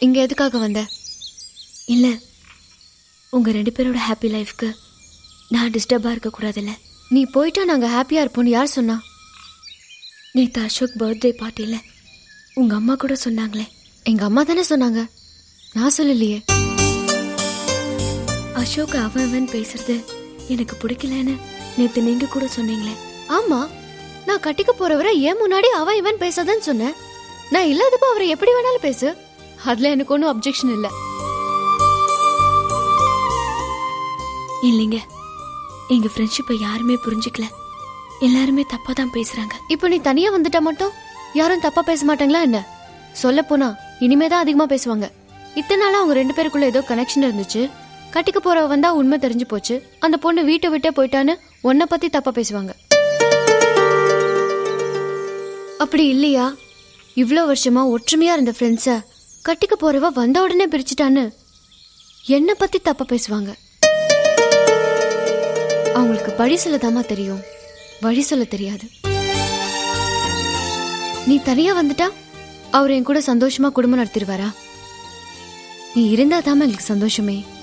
இங்க எதுக்காக வந்த இல்ல உங்க ரெண்டு பேரோட ஹாப்பி லைஃப்க்கு நான் டிஸ்டர்பா இருக்க கூடாதுல்ல நீ போயிட்டா நாங்க ஹாப்பியா இருப்போம்னு யார் சொன்னா நேத்து அசோக் பர்த்டே பார்ட்டில உங்க அம்மா கூட சொன்னாங்களே எங்க அம்மா தானே சொன்னாங்க நான் சொல்லலையே அசோக் அவன் அவன் பேசுறது எனக்கு பிடிக்கலன்னு நேத்து நீங்க கூட சொன்னீங்களே ஆமா நான் கட்டிக்க போறவரை ஏன் முன்னாடி அவன் இவன் பேசாதன்னு சொன்னேன் நான் இல்லாதப்ப அவரை எப்படி வேணாலும் பேசு அதுல எனக்கு ஒன்றும் அப்ஜெக்ஷன் இல்ல இல்லைங்க எங்க ஃப்ரெண்ட்ஷிப்பை யாருமே புரிஞ்சுக்கல எல்லாருமே தப்பா தான் பேசுறாங்க இப்போ நீ தனியா வந்துட்டா மட்டும் யாரும் தப்பா பேச மாட்டாங்களா என்ன சொல்ல போனா இனிமே தான் அதிகமா பேசுவாங்க இத்தனை நாளா அவங்க ரெண்டு பேருக்குள்ள ஏதோ கனெக்ஷன் இருந்துச்சு கட்டிக்க போறவ வந்தா உண்மை தெரிஞ்சு போச்சு அந்த பொண்ணு வீட்டை விட்டே போயிட்டான்னு உன்னை பத்தி தப்பா பேசுவாங்க அப்படி இல்லையா இவ்ளோ வருஷமா ஒற்றுமையா இருந்த ஃப்ரெண்ட்ஸ கட்டிக்க போறவ வந்த உடனே பிரிச்சுட்டான்னு என்ன பத்தி தப்பா பேசுவாங்க அவங்களுக்கு பழி சொல்லதாமா தெரியும் வழி சொல்ல தெரியாது நீ தனியா வந்துட்டா அவர் என் கூட சந்தோஷமா குடும்பம் நடத்திடுவாரா நீ இருந்தா தாமா எங்களுக்கு சந்தோஷமே